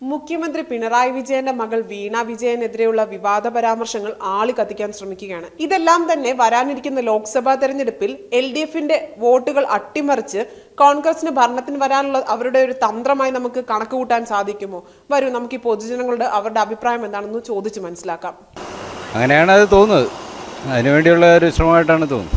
മുഖ്യമന്ത്രി പിണറായി വിജയന്റെ മകൾ വീണ വിജയനെതിരെയുള്ള വിവാദ പരാമർശങ്ങൾ ആളി കത്തിക്കാൻ ശ്രമിക്കുകയാണ് ഇതെല്ലാം തന്നെ വരാനിരിക്കുന്ന ലോക്സഭാ തെരഞ്ഞെടുപ്പിൽ എൽ ഡി എഫിന്റെ വോട്ടുകൾ അട്ടിമറിച്ച് കോൺഗ്രസിന് ഭരണത്തിന് വരാനുള്ള അവരുടെ ഒരു തന്ത്രമായി നമുക്ക് കണക്ക് കൂട്ടാൻ സാധിക്കുമോ വരൂ നമുക്ക് ഈ പൊതുജനങ്ങളുടെ അവരുടെ അഭിപ്രായം എന്താണെന്ന് ചോദിച്ച് മനസ്സിലാക്കാം അങ്ങനെയാണ് അത് തോന്നുന്നത് അതിനുവേണ്ടിയുള്ള ഒരു ശ്രമമായിട്ടാണ് തോന്നുന്നത്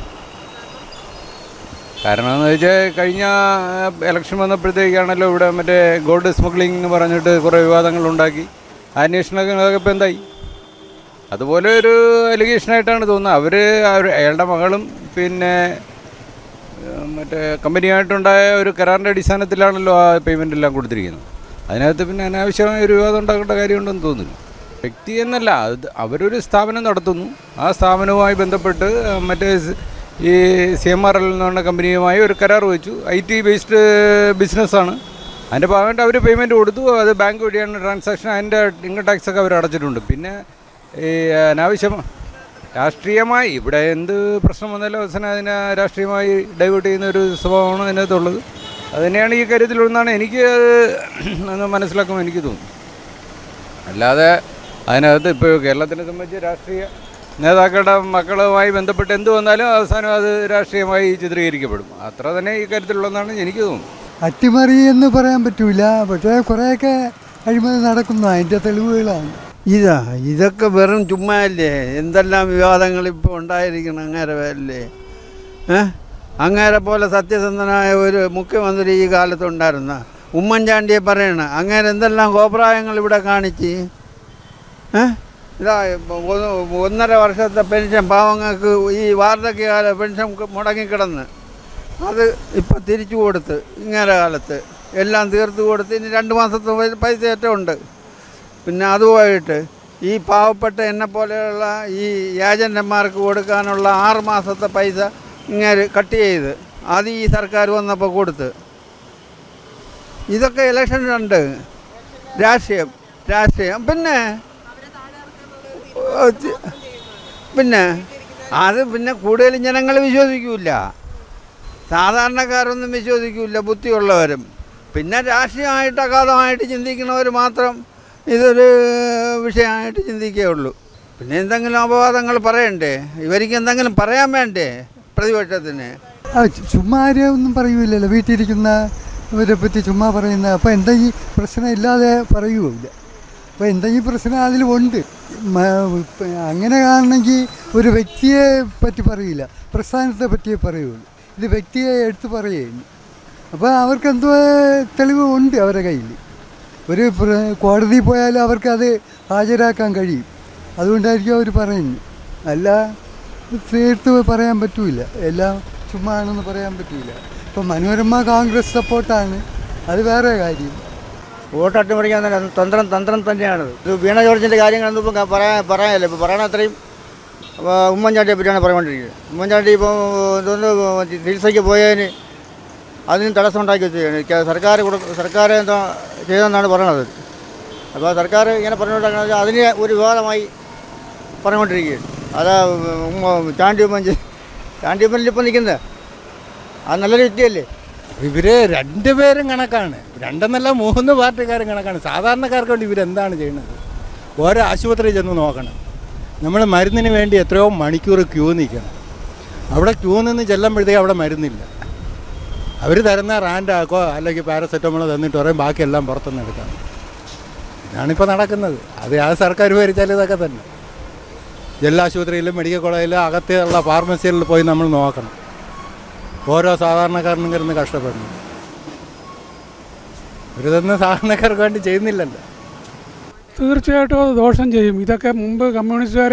കാരണം എന്ന് വെച്ചാൽ കഴിഞ്ഞ ഇലക്ഷൻ വന്നപ്പോഴത്തേക്കാണല്ലോ ഇവിടെ മറ്റേ ഗോൾഡ് സ്മഗ്ലിംഗ് എന്ന് പറഞ്ഞിട്ട് കുറേ വിവാദങ്ങൾ ഉണ്ടാക്കി ആ അന്വേഷണങ്ങളൊക്കെ ഇപ്പോൾ എന്തായി അതുപോലെ ഒരു അലിഗേഷനായിട്ടാണ് തോന്നുന്നത് അവർ അയാളുടെ മകളും പിന്നെ ഏഹ്, മറ്റേ കമ്പനിയായിട്ടുണ്ടായ ഒരു കരാറിൻ്റെ അടിസ്ഥാനത്തിലാണല്ലോ ആ പേയ്മെൻ്റ് എല്ലാം കൊടുത്തിരിക്കുന്നത് അതിനകത്ത് പിന്നെ അനാവശ്യമായ ഒരു വിവാദം ഉണ്ടാക്കേണ്ട കാര്യമുണ്ടെന്ന് തോന്നുന്നു വ്യക്തി എന്നല്ല അത് അവരൊരു സ്ഥാപനം നടത്തുന്നു ആ സ്ഥാപനവുമായി ബന്ധപ്പെട്ട് ഏഹ്, മറ്റേ സ് ഈ സി എം ആർ എൽ എന്ന് പറഞ്ഞ കമ്പനിയുമായി ഒരു കരാർ വെച്ചു ഐ ടി ബേസ്ഡ് ബിസിനസ്സാണ് അതിൻ്റെ ഭാഗമായിട്ട് അവർ പേയ്മെൻറ്റ് കൊടുത്തു അത് ബാങ്ക് വഴിയാണ് ട്രാൻസാക്ഷൻ അതിൻ്റെ ഇൻകം ടാക്സ് ഒക്കെ അവർ അടച്ചിട്ടുണ്ട് പിന്നെ ഈ അനാവശ്യം രാഷ്ട്രീയമായി ഇവിടെ എന്ത് പ്രശ്നം വന്നാലും അവസാനം അതിനെ രാഷ്ട്രീയമായി ഡൈവേർട്ട് ചെയ്യുന്ന ഒരു സ്വഭാവമാണ് അതിനകത്തുള്ളത് അത് തന്നെയാണ് ഈ കാര്യത്തിലുള്ളതെന്നാണ് എനിക്ക് അത് എന്ന് മനസ്സിലാക്കുമ്പോൾ എനിക്ക് തോന്നുന്നു അല്ലാതെ അതിനകത്ത് ഇപ്പോൾ കേരളത്തിനെ സംബന്ധിച്ച് രാഷ്ട്രീയ നേതാക്കളുടെ മക്കളുമായി ബന്ധപ്പെട്ട് എന്ത് വന്നാലും അവസാനം അത് രാഷ്ട്രീയമായി ചിത്രീകരിക്കപ്പെടും അത്ര തന്നെ ഈ കാര്യത്തിലുള്ളതെന്നാണ് എനിക്ക് തോന്നുന്നത് അട്ടിമറി എന്ന് പറയാൻ പറ്റൂല പക്ഷേ കുറേയൊക്കെ അഴിമതി നടക്കുന്നു അതിൻ്റെ തെളിവുകളാണ് ഇതാ ഇതൊക്കെ വെറും ചുമ്മാ അല്ലേ എന്തെല്ലാം വിവാദങ്ങൾ ഇപ്പോൾ ഉണ്ടായിരിക്കണം അങ്ങേരെ പേരില്ലേ ഏ അങ്ങേരെ പോലെ സത്യസന്ധനായ ഒരു മുഖ്യമന്ത്രി ഈ കാലത്തുണ്ടായിരുന്ന ഉമ്മൻചാണ്ടിയെ പറയണ അങ്ങേരെ എന്തെല്ലാം കോപ്രായങ്ങൾ ഇവിടെ കാണിച്ച് ഏ ഇതാ ഇപ്പൊ ഒന്ന് ഒന്നര വർഷത്തെ പെൻഷൻ പാവങ്ങൾക്ക് ഈ വാർദ്ധക്യകാല പെൻഷൻ മുടങ്ങിക്കിടന്ന് അത് ഇപ്പം തിരിച്ചു കൊടുത്ത് ഇങ്ങേരെ കാലത്ത് എല്ലാം തീർത്ത് കൊടുത്ത് ഇനി രണ്ട് മാസത്തെ പൈ- പൈസ ഏറ്റവും ഉണ്ട് പിന്നെ അതുമായിട്ട് ഈ പാവപ്പെട്ട എന്നെ പോലെയുള്ള ഈ ഏജന്റന്മാർക്ക് കൊടുക്കാനുള്ള ആറ് മാസത്തെ പൈസ ഇങ്ങനെ കട്ട് ചെയ്ത് അത് ഈ സർക്കാർ വന്നപ്പോൾ കൊടുത്ത് ഇതൊക്കെ ഇലക്ഷനുണ്ട് രാഷ്ട്രീയം രാഷ്ട്രീയം പിന്നെ ഓ, തി- പിന്നെ അത് പിന്നെ കൂടുതൽ ജനങ്ങൾ വിശ്വസിക്കൂല സാധാരണക്കാരൊന്നും വിശ്വസിക്കില്ല ബുദ്ധിയുള്ളവരും പിന്നെ രാഷ്ട്രീയമായിട്ട് അഗാധമായിട്ട് ചിന്തിക്കുന്നവർ മാത്രം ഇതൊരു വിഷയമായിട്ട് ചിന്തിക്കുകയുള്ളൂ പിന്നെ എന്തെങ്കിലും അപവാദങ്ങൾ പറയണ്ടേ ഇവർക്ക് എന്തെങ്കിലും പറയാൻ വേണ്ടേ പ്രതിപക്ഷത്തിന് ആ ചു- ചുമ്മാ ആരെയും ഒന്നും പറയൂലല്ലോ വീട്ടിലിരിക്കുന്ന ഇവരെ പറ്റി ചുമ്മാ പറയുന്ന അപ്പോൾ എന്തെങ്കിലും പ്രശ്നം ഇല്ലാതെ പറയുമില്ല അപ്പോൾ എന്തെങ്കിലും പ്രശ്നം അതിലുണ്ട് മ- ഇപ്പ- അങ്ങനെ കാണണമെങ്കിൽ ഒരു വ്യക്തിയെ പറ്റി പറയില്ല പ്രസ്ഥാനത്തെ പറ്റിയേ പറയുള്ളൂ ഇത് വ്യക്തിയെ എടുത്ത് പറയുന്നു അപ്പോൾ അവർക്ക് എന്തോ തെളിവ് ഉണ്ട് അവരുടെ കയ്യിൽ ഒരു പ്ര- കോടതിയിൽ പോയാലും അവർക്ക് അത് ഹാജരാക്കാൻ കഴിയും അതുകൊണ്ടായിരിക്കും അവർ പറയുന്നത് അല്ല തീർത്ത് പറയാൻ പറ്റൂല എല്ലാം ചുമ്മാ ആണെന്ന് പറയാൻ പറ്റൂല ഇപ്പം മനോരമ കോൺഗ്രസ് സപ്പോർട്ടാണ് അത് വേറെ കാര്യം വോട്ട് അട്ടിമറിക്കാൻ തന്നെ അത് തന്ത്രം തന്ത്രം തന്നെയാണത് ഇത് വീണ ജോർജിൻ്റെ കാര്യങ്ങളൊന്നും ഇപ്പം പറയാൻ പറയാനല്ല ഇപ്പോൾ പറയണ അത്രയും ആ, ഉമ്മൻചാണ്ടിയെ പറ്റിയാണ് പറഞ്ഞുകൊണ്ടിരിക്കുന്നത് ഉമ്മൻചാണ്ടി ഇപ്പോൾ ഇതൊന്ന് ചികിത്സയ്ക്ക് പോയതിന് അതിന് തടസ്സം ഉണ്ടാക്കി വെച്ചിരിക്കുകയാണ് ക- സർക്കാർ കൊടു സർക്കാർ എന്താ ചെയ്തെന്നാണ് പറയണത് അപ്പോൾ സർക്കാർ ഇങ്ങനെ പറഞ്ഞുകൊണ്ടിരിക്കുന്നത് അതിന് ഒരു വിവാദമായി പറഞ്ഞുകൊണ്ടിരിക്കുകയാണ് അതാ ഉമ്മ ചാണ്ടി ഉമ്മൻ ചാണ്ടി ഉമ്മനിൽ ഇപ്പോൾ നിൽക്കുന്നത് അത് നല്ലൊരു വ്യക്തിയല്ലേ ഇവർ രണ്ടുപേരും കണക്കാണ് രണ്ടെന്നല്ല മൂന്ന് പാർട്ടിക്കാരും കണക്കാണ് സാധാരണക്കാർക്ക് വേണ്ടി ഇവരെന്താണ് ചെയ്യുന്നത് ഓരോ ആശുപത്രിയിൽ ചെന്ന് നോക്കണം നമ്മൾ മരുന്നിന് വേണ്ടി എത്രയോ മണിക്കൂർ ക്യൂ നിൽക്കണം അവിടെ ക്യൂ നിന്ന് ചെല്ലുമ്പോഴത്തേക്ക് അവിടെ മരുന്നില്ല അവർ തരുന്ന റാൻഡാക്കോ അല്ലെങ്കിൽ പാരസെറ്റമോളോ തന്നിട്ട് പറയും ബാക്കിയെല്ലാം പുറത്തുനിന്ന് എടുക്കാം ഇതാണിപ്പോൾ നടക്കുന്നത് അത് ആ സർക്കാർ ഭരിച്ചാൽ ഇതൊക്കെ തന്നെ ജില്ലാശുപത്രിയിലും മെഡിക്കൽ കോളേജിലും അകത്തുള്ള ഫാർമസികളിൽ പോയി നമ്മൾ നോക്കണം ഓരോ സാധാരണക്കാരനും കിടന്ന് കഷ്ടപ്പെടുന്നു ഇവരിതൊന്നും സാധാരണക്കാർക്ക് വേണ്ടി ചെയ്യുന്നില്ലല്ലോ തീർച്ചയായിട്ടും അത് ദോഷം ചെയ്യും ഇതൊക്കെ മുമ്പ് കമ്മ്യൂണിസ്റ്റുകാർ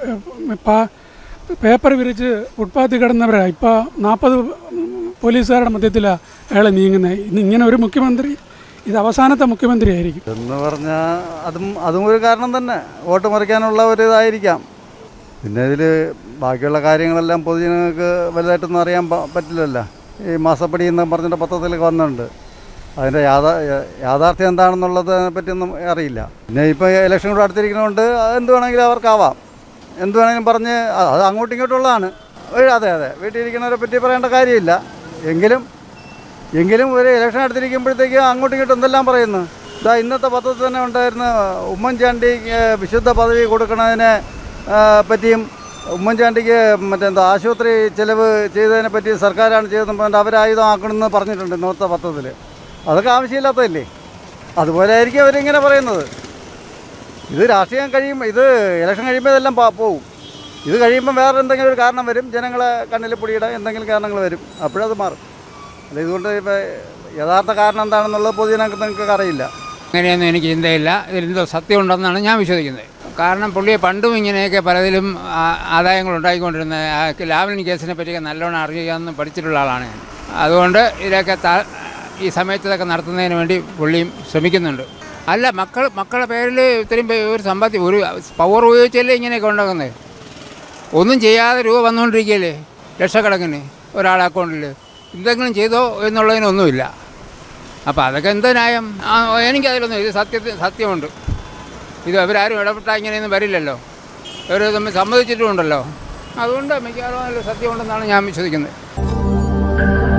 പേപ്പർ വിരിച്ച് ഫുട്പാത്തിൽ കിടന്നവരാണ് ഇപ്പോൾ നാൽപ്പത് പോലീസുകാരുടെ മധ്യത്തിലാണ് അയാൾ നീങ്ങുന്നത് ഇന്ന് ഇങ്ങനെ ഒരു മുഖ്യമന്ത്രി ഇത് അവസാനത്തെ മുഖ്യമന്ത്രി ആയിരിക്കും എന്ന് പറഞ്ഞാൽ അതും അതും ഒരു കാരണം തന്നെ വോട്ട് മറിക്കാനുള്ള ഒരു ഇതായിരിക്കാം പിന്നെ ഇതിൽ ബാക്കിയുള്ള കാര്യങ്ങളെല്ലാം പൊതുജനങ്ങൾക്ക് വലുതായിട്ടൊന്നും അറിയാൻ പ- പറ്റില്ലല്ലോ ഈ മാസപ്പടി എന്ന് പറഞ്ഞിട്ട് പത്രത്തിലൊക്കെ വന്നിട്ടുണ്ട് അതിൻ്റെ യാഥാ യാഥാർത്ഥ്യം എന്താണെന്നുള്ളത് പറ്റിയൊന്നും അറിയില്ല പിന്നെ ഇപ്പോൾ ഇലക്ഷൻ കൂടെ അടുത്തിരിക്കുന്നതുകൊണ്ട് എന്ത് വേണമെങ്കിലും അവർക്കാവാം എന്ത് വേണമെങ്കിലും പറഞ്ഞ് അ- അത് അങ്ങോട്ടും ഇങ്ങോട്ടും ഉള്ളതാണ് ഒരു അതെ അതെ വീട്ടിലിരിക്കുന്നവരെ പറ്റി പറയേണ്ട കാര്യമില്ല എങ്കിലും എങ്കിലും ഒരു ഇലക്ഷൻ അടുത്തിരിക്കുമ്പോഴത്തേക്ക് അങ്ങോട്ടും ഇങ്ങോട്ടും എന്തെല്ലാം പറയുന്നു ഇതാ ഇന്നത്തെ പത്രത്തിൽ തന്നെ ഉണ്ടായിരുന്ന ഉമ്മൻചാണ്ടിക്ക് വിശുദ്ധ പദവി കൊടുക്കുന്നതിനെ ആ, പറ്റിയും ഉമ്മൻചാണ്ടിക്ക് മറ്റെന്താ ആശുപത്രി ചെലവ് ചെയ്തതിനെ പറ്റി സർക്കാരാണ് ചെയ്തതെന്ന് പറഞ്ഞിട്ട് അവരായുധമാക്കണമെന്ന് പറഞ്ഞിട്ടുണ്ട് ഇന്നത്തെ പത്രത്തിൽ അതൊക്കെ ആവശ്യമില്ലാത്തതല്ലേ അതുപോലെ ആയിരിക്കും അവരിങ്ങനെ പറയുന്നത് ഇത് രാഷ്ട്രീയം കഴിയുമ്പോൾ ഇത് ഇലക്ഷൻ കഴിയുമ്പോൾ ഇതെല്ലാം പോ- പോവും ഇത് കഴിയുമ്പോൾ വേറെ എന്തെങ്കിലും ഒരു കാരണം വരും ജനങ്ങളെ കണ്ണിൽ പൊടിയിടാൻ എന്തെങ്കിലും കാരണങ്ങൾ വരും അപ്പോഴത് മാറും അല്ല ഇതുകൊണ്ട് ഇപ്പോൾ യഥാർത്ഥ കാരണം എന്താണെന്നുള്ളത് പൊതുജനങ്ങൾക്ക് അറിയില്ല അങ്ങനെയൊന്നും എനിക്ക് ചിന്തയില്ല ഇതിലെന്തോ സത്യമുണ്ടെന്നാണ് ഞാൻ വിശ്വസിക്കുന്നത് കാരണം പുള്ളിയെ പണ്ടും ഇങ്ങനെയൊക്കെ പലതിലും ആ- ആദായങ്ങൾ ഉണ്ടായിക്കൊണ്ടിരുന്ന ആ ലാവലിൻ കേസിനെ പറ്റിയൊക്കെ നല്ലോണം അറിയാമെന്ന് പഠിച്ചിട്ടുള്ള ആളാണ് ഞാൻ അതുകൊണ്ട് ഇതിലൊക്കെ ത- ഈ സമയത്ത് ഇതൊക്കെ നടത്തുന്നതിന് വേണ്ടി പുള്ളിയും ശ്രമിക്കുന്നുണ്ട് അല്ല മക്കൾ മക്കളുടെ പേരിൽ ഇത്രയും പേ- ഒരു സമ്പാദ്യം ഒരു പവർ ഉപയോഗിച്ചല്ലേ ഇങ്ങനെയൊക്കെ ഉണ്ടാക്കുന്നത് ഒന്നും ചെയ്യാതെ രൂപ വന്നുകൊണ്ടിരിക്കുകയല്ലേ ലക്ഷക്കണക്കിന് ഒരാളെ അക്കൗണ്ടിൽ എന്തെങ്കിലും ചെയ്തോ എന്നുള്ളതിനൊന്നുമില്ല അപ്പോൾ അതൊക്കെ എന്ത് ന്യായം ആ, എനിക്കതിലൊന്നും ഇത് സത്യത്തിൽ സത്യമുണ്ട് ഇത് അവരാരും ഇടപെട്ടാൽ ഇങ്ങനെയൊന്നും വരില്ലല്ലോ അവർ തമ്മിൽ സമ്മതിച്ചിട്ടുമുണ്ടല്ലോ അതുകൊണ്ട് മിക്കവാറും അതിൽ സത്യമുണ്ടെന്നാണ് ഞാൻ വിശ്വസിക്കുന്നത്